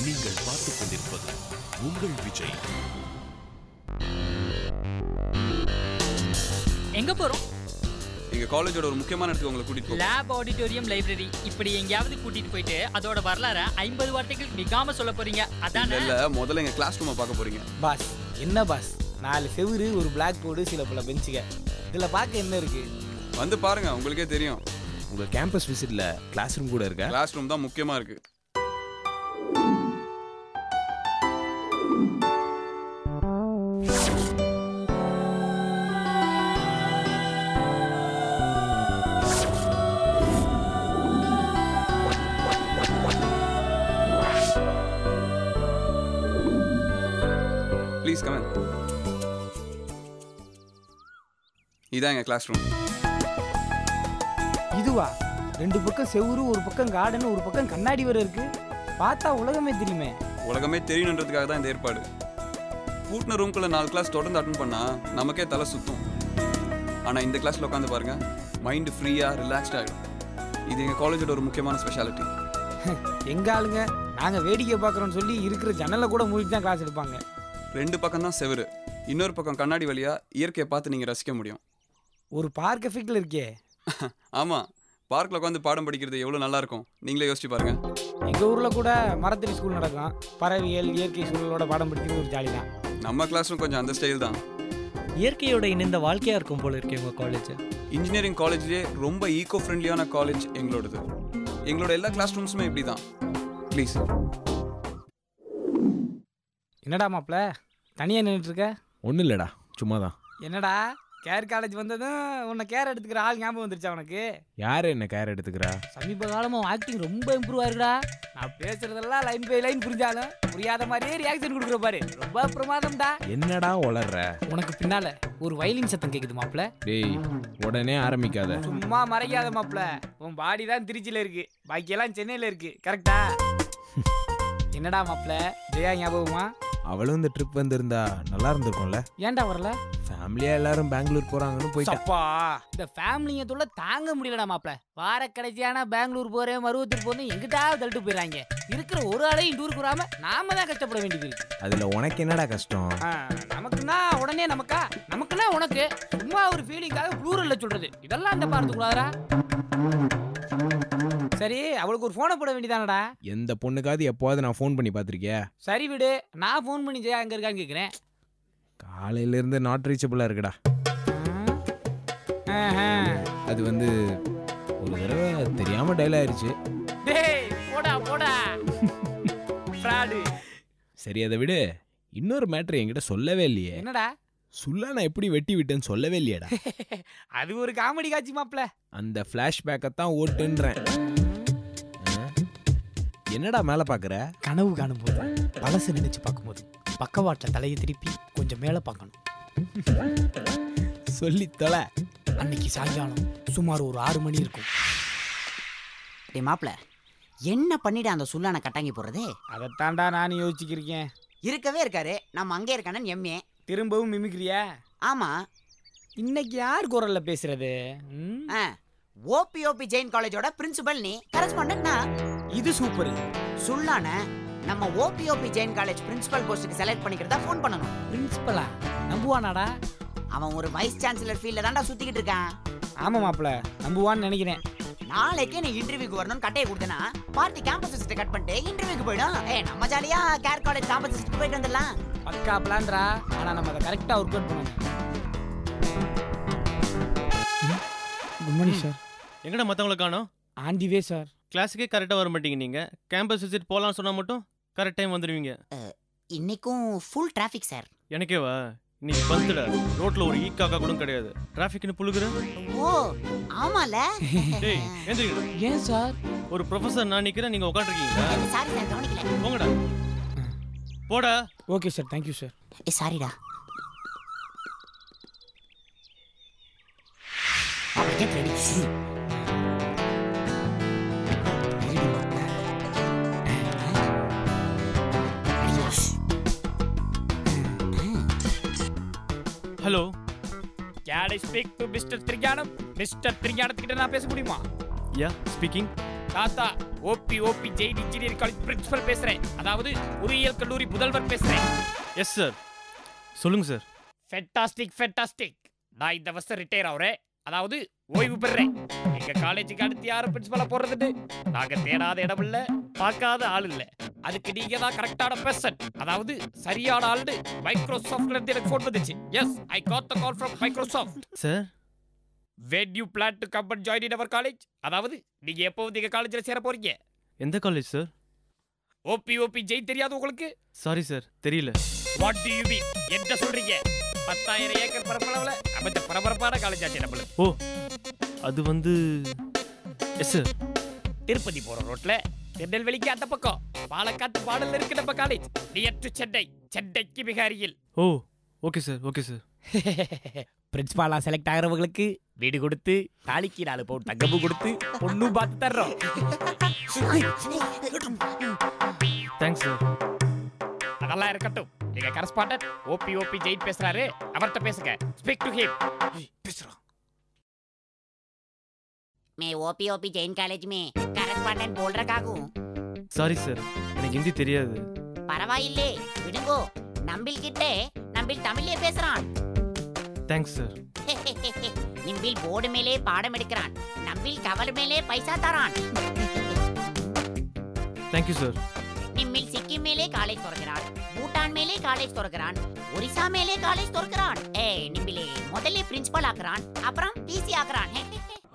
நீங்கள் பார்த்துக் கொண்டிருப்பது உங்கள் விஜய் எங்க போறோம் எங்க காலேஜோட ஒரு முக்கியமான இடத்துக்கு உங்களை கூட்டிட்டு போறோம் லேப் ஆடிட்டோரியம் லைப்ரரி இப்படி எங்கேயாவது கூட்டிட்டு போயிட்டு அதோட வரலாற ஐம்பது வார்த்தைகள் மிகாம சொல்ல போறீங்க அதானே இல்ல முதல்ல எங்க கிளாஸ் ரூமை பார்க்க போறீங்க பாஸ் என்ன பாஸ் நாலு செவுரு ஒரு பிளாக் போர்டு சில பல பெஞ்சுக இதில் பார்க்க என்ன இருக்கு வந்து பாருங்க உங்களுக்கே தெரியும் உங்க கேம்பஸ் விசிட்ல கிளாஸ் ரூம் கூட இருக்கா கிளாஸ் ரூம் தான் முக்கியமா இருக்கு ப்ளீஸ் கமன் இதான் எங்க கிளாஸ் ரூம் இதுவா ரெண்டு பக்கம் செவுரு ஒரு பக்கம் கார்டன் ஒரு பக்கம் கண்ணாடி வர இருக்கு பார்த்தா உலகமே தெரியுமே உலகமே தெரியணுன்றதுக்காக தான் இந்த ஏற்பாடு பூட்டின ரூம்குள்ள நாலு கிளாஸ் தொடர்ந்து அட்டன் பண்ணா நமக்கே தலை சுத்தும் ஆனா இந்த கிளாஸ்ல உட்காந்து பாருங்க மைண்ட் ஃப்ரீயா ரிலாக்ஸ்ட் ஆகிடும் இது எங்க காலேஜோட ஒரு முக்கியமான ஸ்பெஷாலிட்டி எங்க ஆளுங்க நாங்கள் வேடிக்கை பார்க்குறோம்னு சொல்லி இருக்கிற ஜன்னலை கூட மூடிட்டு தான் கிளாஸ் எடுப்பாங்க ரெண்டு பக்கம் தான் செவுரு இன்னொரு பக்கம் கண்ணாடி வழியா இயற்கையை பார்த்து நீங்க ரசிக்க முடியும் ஒரு பார்க் எஃபெக்டில் இருக்கே ஆமா பார்க்ல உட்காந்து பாடம் படிக்கிறது எவ்வளவு நல்லா இருக்கும் நீங்களே யோசிச்சு பாருங்க எங்கள் ஊரில் கூட மரத்தடி ஸ்கூல் நடக்கும் பறவைகள் இயற்கை சூழலோட பாடம் படிக்கிறது ஒரு ஜாலி தான் நம்ம கிளாஸும் கொஞ்சம் அந்த ஸ்டைல் தான் இயற்கையோட இணைந்த வாழ்க்கையா இருக்கும் போல இருக்கு உங்க காலேஜ் இன்ஜினியரிங் காலேஜ்லேயே ரொம்ப ஈகோ ஃப்ரெண்ட்லியான காலேஜ் எங்களோடது எங்களோட எல்லா கிளாஸ் ரூம்ஸுமே இப்படி தான் ப்ளீஸ் என்னடா மாப்ள தனியாக நின்றுட்டு இருக்க ஒன்றும் இல்லைடா சும்மா தான் என்னடா கேர் காலேஜ் வந்ததும் உன்னை கேர் எடுத்துக்கிற ஆள் ஞாபகம் வந்துருச்சா உனக்கு யார் என்ன கேர் எடுத்துக்கிறா சமீப காலமாக ஆக்டிங் ரொம்ப இம்ப்ரூவ் ஆயிருடா நான் பேசுறதெல்லாம் லைன் பை லைன் புரிஞ்சாலும் புரியாத மாதிரியே ரியாக்ஷன் கொடுக்குற பாரு ரொம்ப பிரமாதம்டா என்னடா உளர்ற உனக்கு பின்னால ஒரு வயலின் சத்தம் கேக்குது மாப்ள டேய் உடனே ஆரம்பிக்காத சும்மா மறைக்காத மாப்ள உன் பாடி தான் திருச்சியில இருக்கு பாக்கியெல்லாம் சென்னையில இருக்கு கரெக்டா என்னடா மாப்ள ஜெயா ஞாபகமா அவளும் இந்த ட்ரிப் வந்திருந்தா நல்லா இருந்திருக்கும்ல ஏன்டா வரல ஃபேமிலியா எல்லாரும் பெங்களூர் போறாங்கன்னு போயிட்டா சப்பா இந்த ஃபேமிலிங்க தொல்லை தாங்க முடியலடா மாப்ள வார கடைசியான பெங்களூர் போறேன் மருவத்தூர் போறேன் எங்கிட்டா தள்ளிட்டு போயிடறாங்க இருக்கிற ஒரு ஆளையும் டூருக்கு வராம நாம தான் கஷ்டப்பட வேண்டியது இருக்கு அதுல உனக்கு என்னடா கஷ்டம் ஆ, நமக்குன்னா உடனே நமக்கா நமக்குன்னா உனக்கு சும்மா ஒரு ஃபீலிங்காக ப்ளூரல்ல சொல்றது இதெல்லாம் அந்த பாரத்துக்குள்ளாரா சரி அவளுக்கு ஒரு போனை போட வேண்டியதானடா எந்த பொண்ணுக்காவது எப்போவாது நான் ஃபோன் பண்ணி பார்த்திருக்கியா சரி விடு நான் ஃபோன் பண்ணி ஜெயா அங்க இருக்கான்னு கேக்குறேன் காலையில இருந்து நாட் ரீச்சபிளா இருக்குடா ஆஹா. அது வந்து ஒரு தடவை தெரியாம டைல் ஆயிருச்சு டேய் போடா போடா ஃப்ராடு சரி அதை விடு இன்னொரு மேட்ரு என்கிட்ட சொல்லவே இல்லையே என்னடா சுல்லா நான் எப்படி வெட்டி விட்டேன்னு சொல்லவே இல்லையேடா அது ஒரு காமெடி காட்சி மாப்ள அந்த ஃப்ளாஷ்பேக்கை தான் ஓட்டுன்றேன் ஆ? என்னடா மேலே பார்க்குற கனவு காணும்போது பழசு நினைச்சு பார்க்கும்போது பக்கவாட்டில் தலையை திருப்பி கொஞ்சம் மேலே பார்க்கணும் சொல்லி தொலை அன்னைக்கு சாயங்காலம் சுமார் ஒரு ஆறு மணி இருக்கும் டே மாப்ள என்ன பண்ணிட்டு அந்த சுல்லான கட்டாங்கி போடுறது அதைத்தாண்டா நானும் யோசிச்சுக்கிருக்கேன் இருக்கவே இருக்காரு நம்ம அங்கே இருக்கானு எம்ஏ திரும்பவும் மிமிக்கிறியா ஆமா இன்னைக்கு யார் குரல்ல பேசுறது ம்? ஆ ஓபி ஓபி ஜெயின் காலேஜோட பிரின்சிபல் நீ கரஸ்பாண்டன்ட் நான் இது சூப்பர் சுல்லான நம்ம ஓபி ஓபி ஜெயின் காலேஜ் பிரின்சிபல் போஸ்ட்டுக்கு செலக்ட் பண்ணிக்கிறதா ஃபோன் பண்ணணும் பிரின்சிபலா நம்புவானாடா அவன் ஒரு வைஸ் சான்சலர் ஃபீல்ட்ல தான்டா சுத்திக்கிட்டு இருக்கான் ஆமா மாப்ள நம்புவான்னு நினைக்கிறேன் நாளைக்கே நீ இன்டர்வியூக்கு வரணும்னு கட்டையை கொடுத்தனா பார்ட்டி கேம்பஸ் விசிட் கட் பண்ணிட்டு இன்டர்வியூக்கு போயிடும் ஏ நம்ம ஜாலியா கேர் காலேஜ் கேம்பஸ் விசிட் போயிட்டு வந்துடலாம் பக்கா பிளான்ரா ஆனா நம்ம அதை கரெக்டா ஒர்க் அவுட் பண்ணணும் குட் மார்னிங் சார் எங்கடா மத்தவங்களை காணோம் ஆன் வே சார் கிளாஸுக்கே கரெக்டாக வர மாட்டீங்க நீங்க கேம்பஸ் விசிட் போகலாம்னு சொன்னா மட்டும் கரெக்ட் டைம் வந்துடுவீங்க இன்னைக்கும் ஃபுல் டிராஃபிக் சார் எனக்கேவா இன்னைக்கு பந்துடா ரோட்ல ஒரு ஈ காக்கா கூட கிடையாது டிராஃபிக்னு புழுகுற ஓ ஆமால டேய் எந்திரிங்கடா ஏன் சார் ஒரு ப்ரொஃபசர் நான் நிக்கிறேன் நீங்க உட்காந்துருக்கீங்களா சாரி சார் கவனிக்கல போங்கடா போடா ஓகே சார் தேங்க்யூ சார் ஏ சாரிடா get ready hello can I speak to mister Thirugnanam mister திரிஞானத்துக்கிட்ட நான் பேச முடியுமா யா ஸ்பீக்கிங் தாத்தா OP OP Jain engineering college principal பேசுறேன் அதாவது பொறியியல் கல்லூரி முதல்வர் பேசுறேன் எஸ் சார் சொல்லுங்க சார் ஃபென்டாஸ்டிக் ஃபென்டாஸ்டிக் நான் இந்த வருஷம் ரிட்டையர் ஆகுறேன் அதாவது ஓய்வு பெறேன் எங்க காலேஜுக்கு அடுத்து யாரும் பிரின்சிபலா போறதுன்னு நாங்க தேடாத இடம் இல்ல பார்க்காத ஆள் இல்ல அதுக்கு நீங்க தான் கரெக்டான பர்சன் அதாவது சரியான ஆள்னு மைக்ரோசாஃப்ட்ல இருந்து எனக்கு ஃபோன் வந்துச்சு yes I got the call from Microsoft sir when you plan to come and join in our college அதாவது நீங்க எப்போ வந்து எங்க காலேஜ்ல சேர போறீங்க எந்த காலேஜ் சார் ஓபி ஓபி ஜெய் தெரியாது உங்களுக்கு சாரி சார் தெரியல வாட் டு யூ மீன் என்ன சொல்றீங்க பத்தாயிரம் ஏக்கர் பரப்பளவுல அமைச்ச பரபரப்பான காலேஜ் ஆச்சு நம்மளுக்கு ஓ அது வந்து எஸ் சார் திருப்பதி போற ரோட்ல திருநெல்வேலிக்கு அந்த பக்கம் பாலக்காட்டு பாடல்ல இருக்கு நம்ம காலேஜ் நியர் டு சென்னை சென்னைக்கு மிக அருகில் oh okay sir okay sir பிரின்சிபாலா செலக்ட் ஆகிறவங்களுக்கு வீடு கொடுத்து தாலிக்கு நாலு பவுன் தங்கமும் கொடுத்து பொண்ணும் பார்த்து தர்றோம் தேங்க்ஸ் சார் அதெல்லாம் இருக்கட்டும் எங்க கரஸ்பாண்டன்ட் ஓபி ஓபி ஜெயின் பேசுறாரு அவர்கிட்ட பேசுங்க ஸ்பீக் டு ஹிம் मैं ओपी ओपी जैन कॉलेज में करस्पॉन्डेंट बोल रखा हूँ சாரி சார் எனக்கு ஹிந்தி தெரியாது பரவாயில்லை விடுங்கோ நம்பில் கிட்டே நம்பில் தமிழ்லே பேசுறான் தேங்க்ஸ் சார் நிம்பில் போர்டு மேலே பாடம் எடுக்கிறான் நம்பில் கவர் மேலே பைசா தரான் தேங்க்யூ சார் நிம்மில் சிக்கிம் மேலே காலேஜ் திறக்கிறான் பூட்டான் மேலே காலேஜ் திறக்கிறான் ஒரிசா மேலே காலேஜ் திறக்கிறான் ஏய் நிம்பிலே முதல்ல பிரின்சிபல் ஆக்குறான் அப்புறம் டிசி ஆக்குறான்